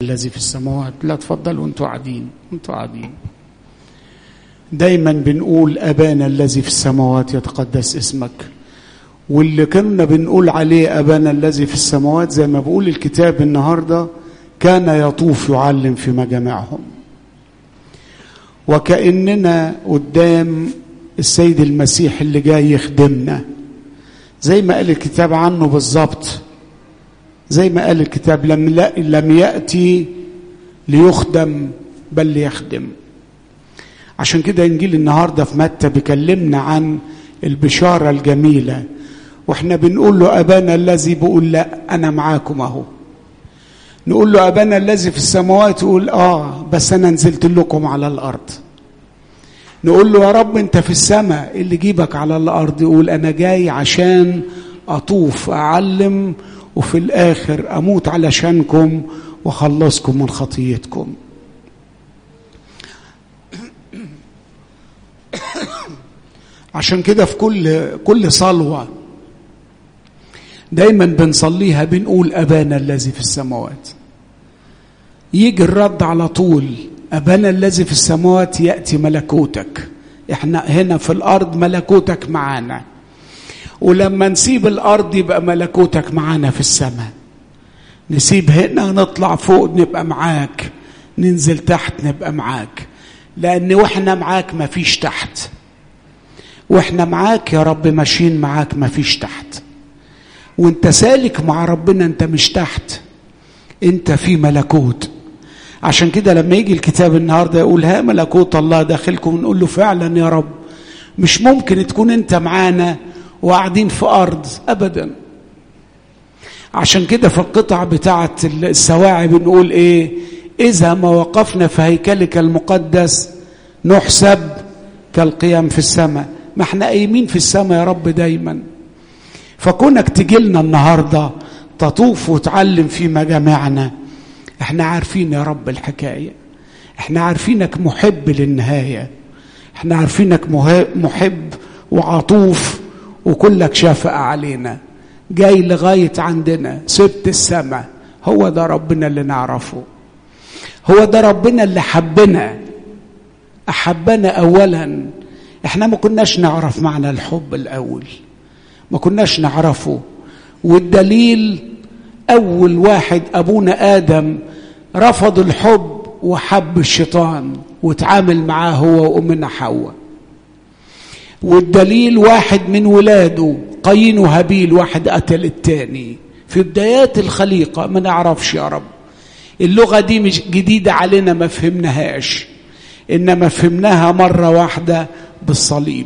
الذي في السماوات لا تفضلوا انتوا قاعدين انتوا قاعدين دايما بنقول ابانا الذي في السماوات يتقدس اسمك واللي كنا بنقول عليه ابانا الذي في السماوات زي ما بقول الكتاب النهارده كان يطوف يعلم في مجامعهم وكاننا قدام السيد المسيح اللي جاي يخدمنا زي ما قال الكتاب عنه بالظبط زي ما قال الكتاب لم لا لم ياتي ليخدم بل ليخدم عشان كده انجيل النهارده في متى بيكلمنا عن البشاره الجميله واحنا بنقول له ابانا الذي بيقول لا انا معاكم اهو نقول له ابانا الذي في السماوات يقول اه بس انا نزلت لكم على الارض نقول له يا رب انت في السماء اللي جيبك على الارض يقول انا جاي عشان اطوف اعلم وفي الاخر اموت علشانكم واخلصكم من خطيتكم عشان كده في كل كل صلوه دايما بنصليها بنقول ابانا الذي في السماوات يجي الرد على طول ابانا الذي في السماوات ياتي ملكوتك احنا هنا في الارض ملكوتك معانا ولما نسيب الارض يبقى ملكوتك معانا في السماء نسيب هنا نطلع فوق نبقى معاك ننزل تحت نبقى معاك لان واحنا معاك مفيش تحت واحنا معاك يا رب ماشيين معاك مفيش تحت وانت سالك مع ربنا انت مش تحت انت في ملكوت عشان كده لما يجي الكتاب النهارده يقول ها ملكوت الله داخلكم نقول له فعلا يا رب مش ممكن تكون انت معانا وقاعدين في ارض ابدا عشان كده في القطع بتاعه السواعي بنقول ايه اذا ما وقفنا في هيكلك المقدس نحسب كالقيام في السماء ما احنا قايمين في السماء يا رب دايما فكونك تجي لنا النهارده تطوف وتعلم في مجامعنا احنا عارفين يا رب الحكايه احنا عارفينك محب للنهايه احنا عارفينك محب وعطوف وكلك شافق علينا جاي لغايه عندنا سبت السماء هو ده ربنا اللي نعرفه هو ده ربنا اللي حبنا احبنا اولا احنا ما كناش نعرف معنى الحب الاول ما كناش نعرفه والدليل اول واحد ابونا ادم رفض الحب وحب الشيطان وتعامل معاه هو وامنا حواء والدليل واحد من ولاده قايين وهابيل واحد قتل التاني في بدايات الخليقه ما نعرفش يا رب اللغه دي مش جديده علينا ما فهمناهاش انما فهمناها مره واحده بالصليب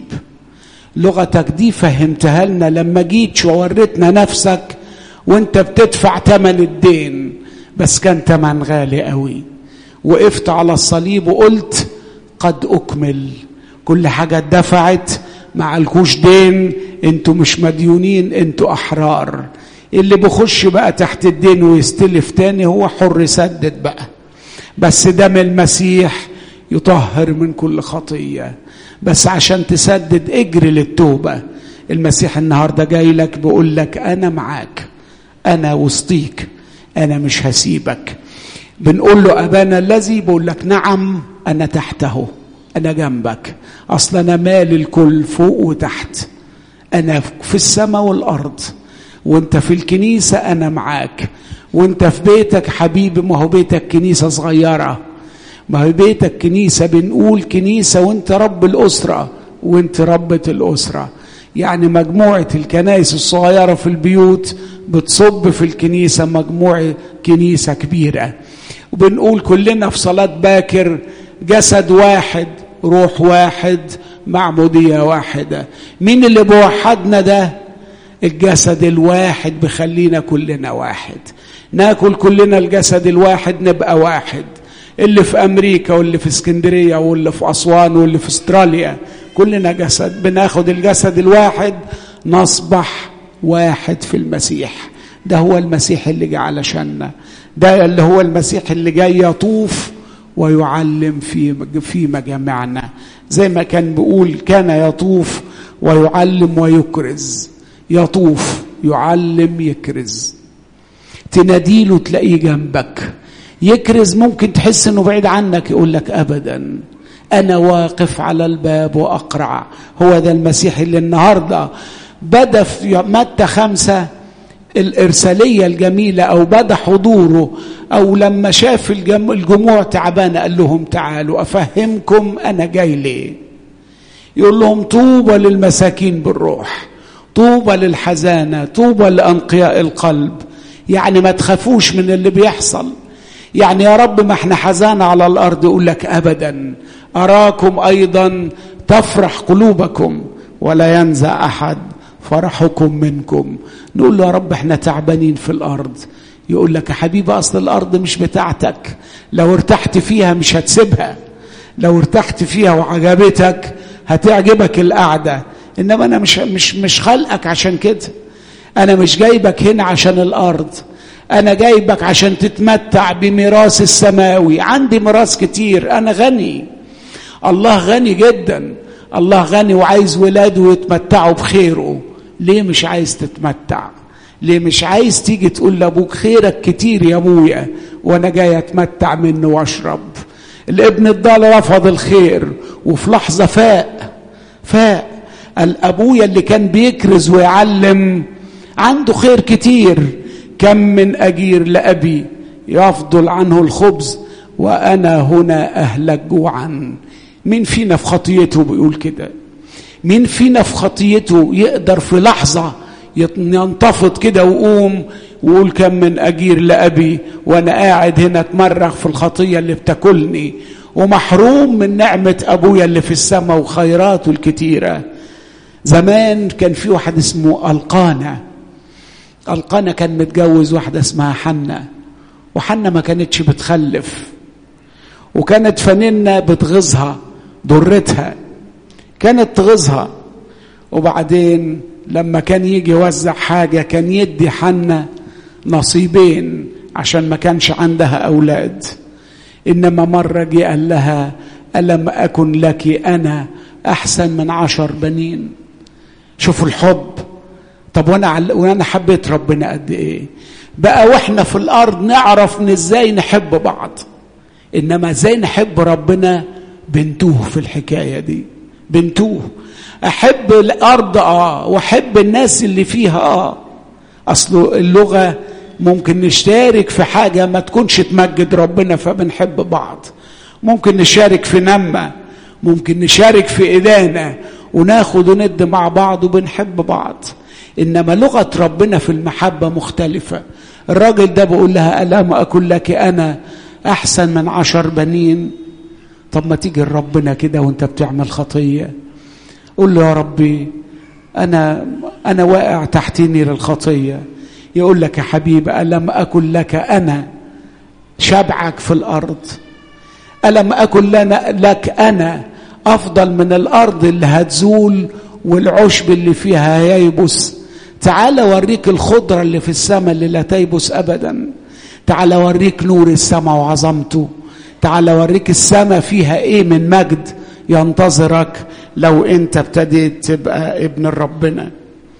لغتك دي فهمتها لنا لما جيت ووريتنا نفسك وانت بتدفع ثمن الدين بس كان ثمن غالي قوي وقفت على الصليب وقلت قد اكمل كل حاجه اتدفعت معلكوش دين انتوا مش مديونين انتوا احرار اللي بيخش بقى تحت الدين ويستلف تاني هو حر يسدد بقى بس دم المسيح يطهر من كل خطيه بس عشان تسدد اجري للتوبه المسيح النهارده جاي لك بيقول لك انا معاك انا وسطيك انا مش هسيبك بنقول له ابانا الذي بقول لك نعم انا تحته انا جنبك اصل انا مال الكل فوق وتحت انا في السماء والارض وانت في الكنيسه انا معاك وانت في بيتك حبيبي ما هو بيتك كنيسه صغيره ما هو بيتك كنيسه بنقول كنيسه وانت رب الاسره وانت ربة الاسره يعني مجموعه الكنائس الصغيره في البيوت بتصب في الكنيسه مجموعه كنيسه كبيره وبنقول كلنا في صلاه باكر جسد واحد روح واحد معموديه واحده مين اللي بوحدنا ده الجسد الواحد بخلينا كلنا واحد ناكل كلنا الجسد الواحد نبقى واحد اللي في امريكا واللي في اسكندريه واللي في اسوان واللي في استراليا كلنا جسد بناخد الجسد الواحد نصبح واحد في المسيح ده هو المسيح اللي جه علشاننا ده اللي هو المسيح اللي جاي يطوف ويعلم في في مجامعنا زي ما كان بيقول كان يطوف ويعلم ويكرز يطوف يعلم يكرز تناديله تلاقيه جنبك يكرز ممكن تحس انه بعيد عنك يقول لك ابدا انا واقف على الباب واقرع هو ده المسيح اللي النهارده بدا في متى خمسه الارساليه الجميله او بدا حضوره او لما شاف الجموع تعبانه قال لهم تعالوا افهمكم انا جاي ليه يقول لهم طوبى للمساكين بالروح طوبى للحزانه طوبى لانقياء القلب يعني ما تخافوش من اللي بيحصل يعني يا رب ما احنا حزانة على الأرض يقول لك أبدا أراكم أيضا تفرح قلوبكم ولا ينزع أحد فرحكم منكم نقول له يا رب احنا تعبانين في الأرض يقول لك يا حبيبي أصل الأرض مش بتاعتك لو ارتحت فيها مش هتسيبها لو ارتحت فيها وعجبتك هتعجبك القعدة إنما أنا مش مش مش خلقك عشان كده أنا مش جايبك هنا عشان الأرض أنا جايبك عشان تتمتع بميراث السماوي عندي ميراث كتير أنا غني الله غني جدا الله غني وعايز ولاده يتمتعوا بخيره ليه مش عايز تتمتع ليه مش عايز تيجي تقول لابوك خيرك كتير يا ابويا وانا جاي اتمتع منه واشرب الابن الضال رفض الخير وفي لحظه فاق فاق الابويا اللي كان بيكرز ويعلم عنده خير كتير كم من اجير لابي يفضل عنه الخبز وانا هنا اهلك جوعا مين فينا في خطيته بيقول كده مين فينا في خطيته يقدر في لحظه ينتفض كده ويقوم ويقول كم من اجير لابي وانا قاعد هنا اتمرغ في الخطيه اللي بتاكلني ومحروم من نعمه ابويا اللي في السماء وخيراته الكتيره زمان كان في واحد اسمه القانا القانا كان متجوز واحده اسمها حنة وحنة ما كانتش بتخلف وكانت فننة بتغيظها ضرتها كانت تغيظها وبعدين لما كان يجي يوزع حاجة كان يدي حنة نصيبين عشان ما كانش عندها أولاد إنما مرة جه قال لها ألم أكن لك أنا أحسن من عشر بنين شوفوا الحب طب وانا وانا حبيت ربنا قد ايه بقى واحنا في الارض نعرف ان ازاي نحب بعض انما ازاي نحب ربنا بنتوه في الحكايه دي بنتوه احب الارض اه واحب الناس اللي فيها اه اصل اللغه ممكن نشترك في حاجه ما تكونش تمجد ربنا فبنحب بعض ممكن نشارك في نمه ممكن نشارك في ادانه وناخد وند مع بعض وبنحب بعض انما لغه ربنا في المحبه مختلفه الراجل ده بيقول لها الم اكن لك انا احسن من عشر بنين طب ما تيجي لربنا كده وانت بتعمل خطيه قول له يا ربي انا انا واقع تحت نير الخطيه يقول لك يا حبيبي الم اكن لك انا شبعك في الارض الم اكن لنا لك انا افضل من الارض اللي هتزول والعشب اللي فيها هيبس تعال اوريك الخضره اللي في السماء اللي لا تيبس ابدا تعال اوريك نور السماء وعظمته تعال اوريك السماء فيها ايه من مجد ينتظرك لو انت ابتديت تبقى ابن ربنا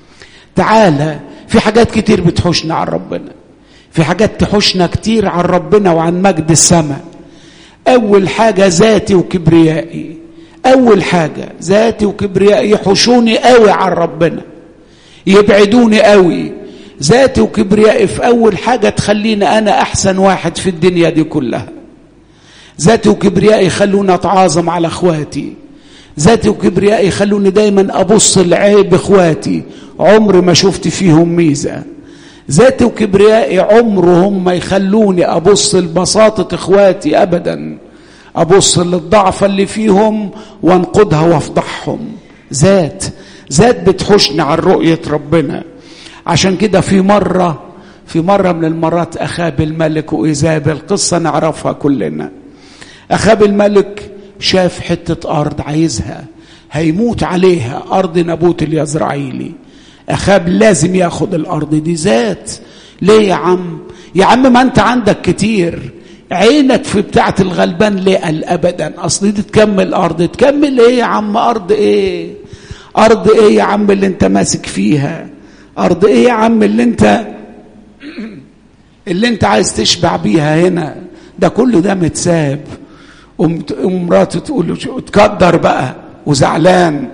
تعال في حاجات كتير بتحوشنا عن ربنا في حاجات تحوشنا كتير عن ربنا وعن مجد السماء اول حاجه ذاتي وكبريائي اول حاجه ذاتي وكبريائي يحوشوني قوي عن ربنا يبعدوني قوي ذاتي وكبريائي في اول حاجه تخليني انا احسن واحد في الدنيا دي كلها ذاتي وكبريائي يخلوني اتعاظم على اخواتي ذاتي وكبريائي يخلوني دايما ابص لعيب اخواتي عمر ما شفت فيهم ميزه ذاتي وكبريائي عمرهم ما يخلوني ابص لبساطه اخواتي ابدا ابص للضعف اللي فيهم وانقدها وافضحهم ذات ذات بتحشني عن رؤيه ربنا عشان كده في مره في مره من المرات اخاب الملك وايزابل قصه نعرفها كلنا اخاب الملك شاف حته ارض عايزها هيموت عليها ارض نبوت اليزرعيلي اخاب لازم ياخد الارض دي ذات ليه يا عم يا عم ما انت عندك كتير عينك في بتاعة الغلبان ليه قال ابدا اصل دي تكمل ارض تكمل ايه يا عم ارض ايه ارض ايه يا عم اللي انت ماسك فيها ارض ايه يا عم اللي انت اللي انت عايز تشبع بيها هنا ده كله ده متساب ومراته تقول له تقدر بقى وزعلان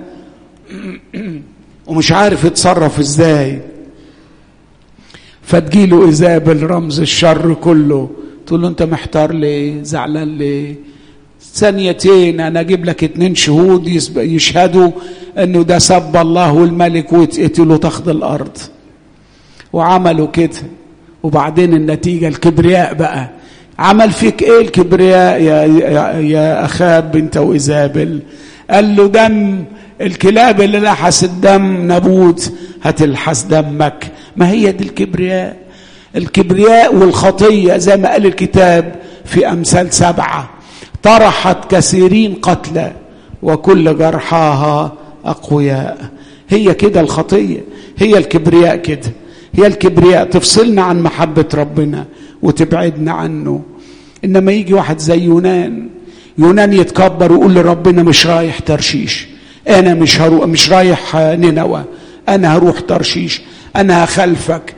ومش عارف يتصرف ازاي فتجيله ايزابل رمز الشر كله تقول له انت محتار ليه زعلان ليه ثانيتين انا اجيب لك اتنين شهود يشهدوا انه ده سب الله والملك ويتقتلوا تاخد الارض وعملوا كده وبعدين النتيجه الكبرياء بقى عمل فيك ايه الكبرياء يا, يا, يا اخاب انت وايزابل قال له دم الكلاب اللي لحس الدم نبوت هتلحس دمك ما هي دي الكبرياء الكبرياء والخطيه زي ما قال الكتاب في امثال سبعه طرحت كثيرين قتلى وكل جرحاها اقوياء هي كده الخطيه هي الكبرياء كده هي الكبرياء تفصلنا عن محبه ربنا وتبعدنا عنه انما يجي واحد زي يونان يونان يتكبر ويقول لربنا مش رايح ترشيش انا مش هروح مش رايح نينوى انا هروح ترشيش انا هخلفك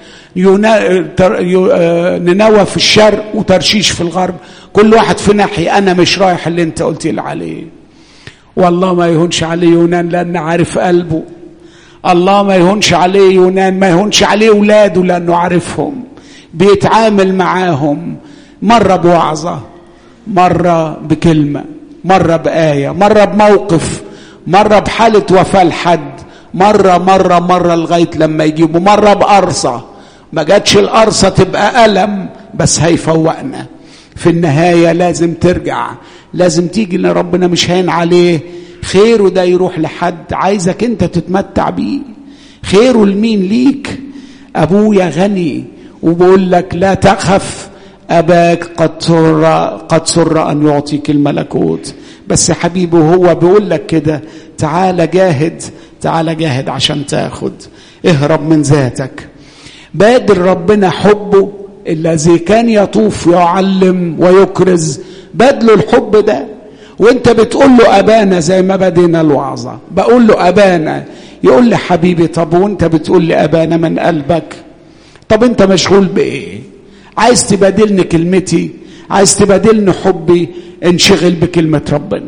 نينوى في الشرق وترشيش في الغرب كل واحد في ناحية أنا مش رايح اللي أنت قلت لي عليه والله ما يهونش عليه يونان لأن عارف قلبه الله ما يهونش عليه يونان ما يهونش عليه ولاده لأنه عارفهم بيتعامل معاهم مرة بوعظة مرة بكلمة مرة بآية مرة بموقف مرة بحالة وفاة لحد مرة مرة مرة لغاية لما يجيبوا مرة بقرصة ما جاتش القرصة تبقى ألم بس هيفوقنا في النهاية لازم ترجع لازم تيجي ان ربنا مش هين عليه خيره ده يروح لحد عايزك انت تتمتع بيه خيره لمين ليك ابويا غني وبقول لك لا تخف اباك قد سر قد سر ان يعطيك الملكوت بس حبيبي هو بيقول لك كده تعال جاهد تعال جاهد عشان تاخد اهرب من ذاتك بادر ربنا حبه الذي كان يطوف يعلم ويكرز بدله الحب ده وانت بتقول له ابانا زي ما بدينا الوعظه بقول له ابانا يقول لي حبيبي طب وانت بتقول لي ابانا من قلبك طب انت مشغول بايه عايز تبادلني كلمتي عايز تبادلني حبي انشغل بكلمه ربنا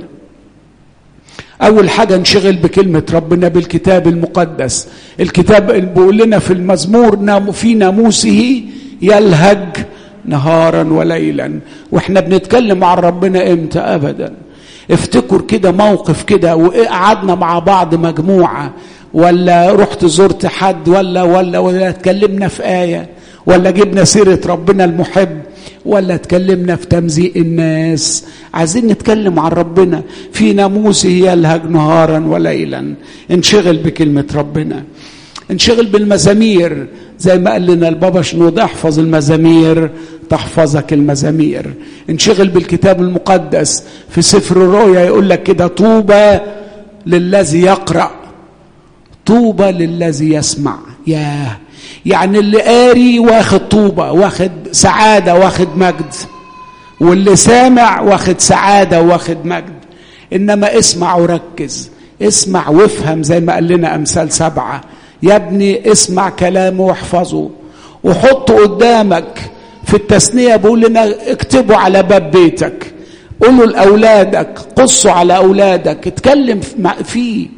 اول حاجه انشغل بكلمه ربنا بالكتاب المقدس الكتاب اللي بيقول لنا في المزمور في ناموسه يلهج نهارا وليلا واحنا بنتكلم عن ربنا امتى ابدا افتكر كده موقف كده وقعدنا مع بعض مجموعه ولا رحت زرت حد ولا ولا ولا اتكلمنا في ايه ولا جبنا سيره ربنا المحب ولا اتكلمنا في تمزيق الناس عايزين نتكلم عن ربنا في ناموسه يلهج نهارا وليلا انشغل بكلمه ربنا انشغل بالمزامير زي ما قال لنا البابا شنود احفظ المزامير تحفظك المزامير انشغل بالكتاب المقدس في سفر الرؤيا يقول لك كده طوبى للذي يقرأ طوبى للذي يسمع ياه يعني اللي قاري واخد طوبة واخد سعادة واخد مجد واللي سامع واخد سعادة واخد مجد إنما اسمع وركز اسمع وافهم زي ما قال لنا أمثال سبعة يا ابني اسمع كلامه واحفظه وحطه قدامك في التثنية بقول لنا اكتبه على باب بيتك قولوا لأولادك قصوا على أولادك اتكلم فيه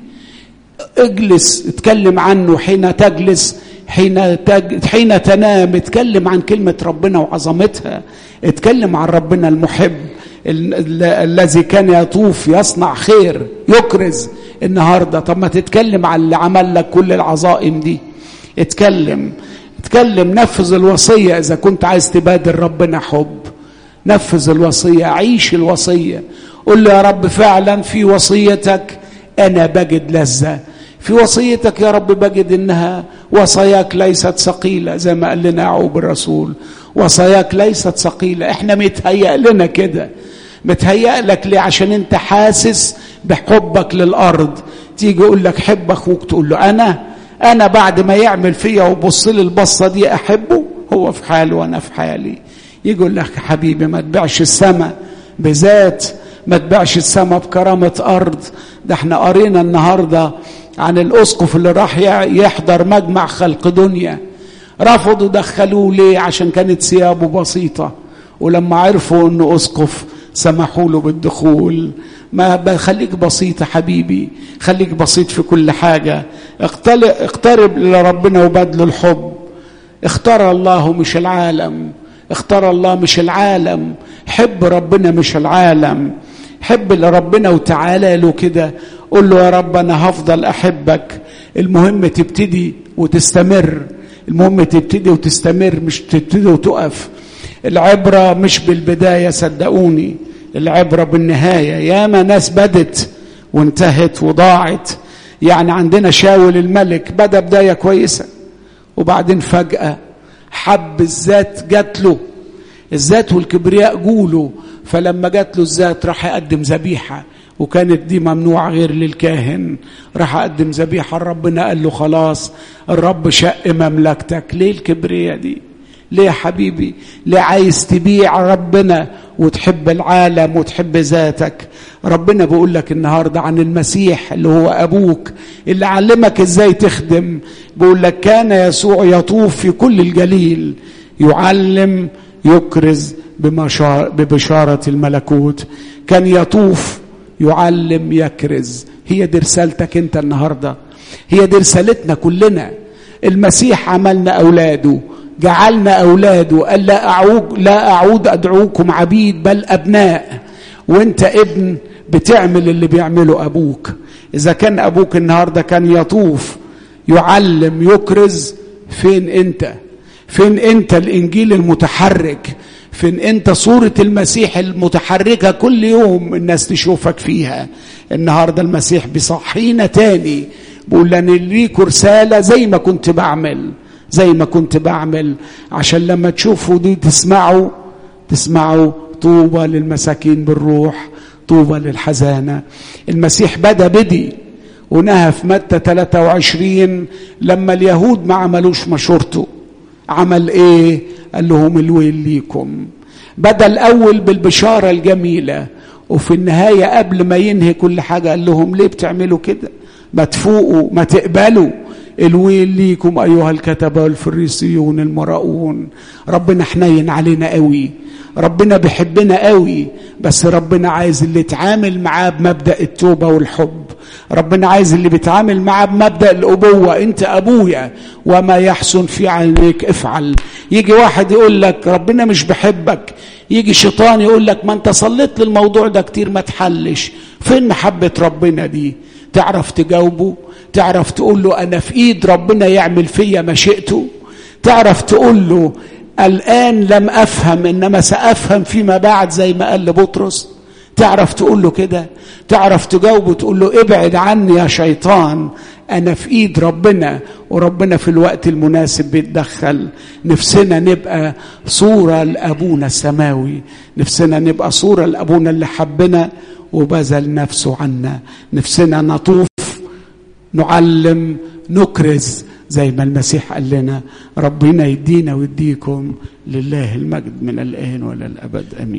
اجلس اتكلم عنه حين تجلس حين تج... حين تنام اتكلم عن كلمة ربنا وعظمتها اتكلم عن ربنا المحب ال... ال... الذي كان يطوف يصنع خير يكرز النهاردة طب ما تتكلم عن اللي عمل لك كل العظائم دي اتكلم اتكلم نفذ الوصية إذا كنت عايز تبادر ربنا حب نفذ الوصية عيش الوصية قل له يا رب فعلا في وصيتك أنا بجد لذة في وصيتك يا رب بجد انها وصاياك ليست ثقيله زي ما قال لنا يعقوب الرسول وصاياك ليست ثقيله احنا متهيأ لنا كده متهيأ لك ليه عشان انت حاسس بحبك للارض تيجي يقول لك حب اخوك تقول له انا انا بعد ما يعمل فيا وبص لي البصه دي احبه هو في حاله وانا في حالي يقول لك حبيبي ما تبيعش السماء بذات ما تبيعش السماء بكرامه ارض ده احنا قرينا النهارده عن الاسقف اللي راح يحضر مجمع خلق دنيا رفضوا دخلوه ليه عشان كانت ثيابه بسيطه ولما عرفوا انه اسقف سمحوا له بالدخول ما خليك بسيط يا حبيبي خليك بسيط في كل حاجة اقترب لربنا وبدل الحب اختار الله مش العالم اختار الله مش العالم حب ربنا مش العالم حب لربنا وتعالى له كده قول له يا رب انا هفضل احبك المهم تبتدي وتستمر المهم تبتدي وتستمر مش تبتدي وتقف العبرة مش بالبداية صدقوني العبرة بالنهاية ياما ناس بدت وانتهت وضاعت يعني عندنا شاول الملك بدا بداية كويسة وبعدين فجأة حب الذات جات له الذات والكبرياء جوله فلما جات له الذات راح يقدم ذبيحة وكانت دي ممنوعة غير للكاهن راح أقدم ذبيحة ربنا قال له خلاص الرب شق مملكتك ليه الكبرياء دي ليه يا حبيبي ليه عايز تبيع ربنا وتحب العالم وتحب ذاتك ربنا بيقول لك النهاردة عن المسيح اللي هو أبوك اللي علمك إزاي تخدم بيقول لك كان يسوع يطوف في كل الجليل يعلم يكرز ببشارة الملكوت كان يطوف يعلم يكرز هي دي رسالتك انت النهارده هي دي رسالتنا كلنا المسيح عملنا اولاده جعلنا اولاده قال لا اعود لا اعود ادعوكم عبيد بل ابناء وانت ابن بتعمل اللي بيعمله ابوك اذا كان ابوك النهارده كان يطوف يعلم يكرز فين انت فين انت الانجيل المتحرك فين انت صورة المسيح المتحركة كل يوم الناس تشوفك فيها النهاردة المسيح بيصحينا تاني بيقول لنا ليكوا رسالة زي ما كنت بعمل زي ما كنت بعمل عشان لما تشوفوا دي تسمعوا تسمعوا طوبى للمساكين بالروح طوبى للحزانة المسيح بدا بدي ونهى في متى 23 لما اليهود ما عملوش مشورته عمل ايه قال لهم الويل ليكم بدا الاول بالبشاره الجميله وفي النهايه قبل ما ينهي كل حاجه قال لهم ليه بتعملوا كده ما تفوقوا ما تقبلوا الويل ليكم ايها الكتبه والفريسيون المراؤون ربنا حنين علينا قوي ربنا بيحبنا قوي بس ربنا عايز اللي يتعامل معاه بمبدا التوبه والحب ربنا عايز اللي بيتعامل معاه بمبدا الابوه انت ابويا وما يحسن في عينيك افعل يجي واحد يقول لك ربنا مش بحبك يجي شيطان يقول لك ما انت صليت للموضوع ده كتير ما تحلش فين محبه ربنا دي تعرف تجاوبه تعرف تقول له انا في ايد ربنا يعمل فيا مشيئته تعرف تقول له الان لم افهم انما سافهم فيما بعد زي ما قال لبطرس تعرف تقول له كده تعرف تجاوبه تقول له ابعد عني يا شيطان انا في ايد ربنا وربنا في الوقت المناسب بيتدخل نفسنا نبقى صوره لابونا السماوي نفسنا نبقى صوره لابونا اللي حبنا وبذل نفسه عنا نفسنا نطوف نعلم نكرز زي ما المسيح قال لنا ربنا يدينا ويديكم لله المجد من الآن ولا الأبد أمين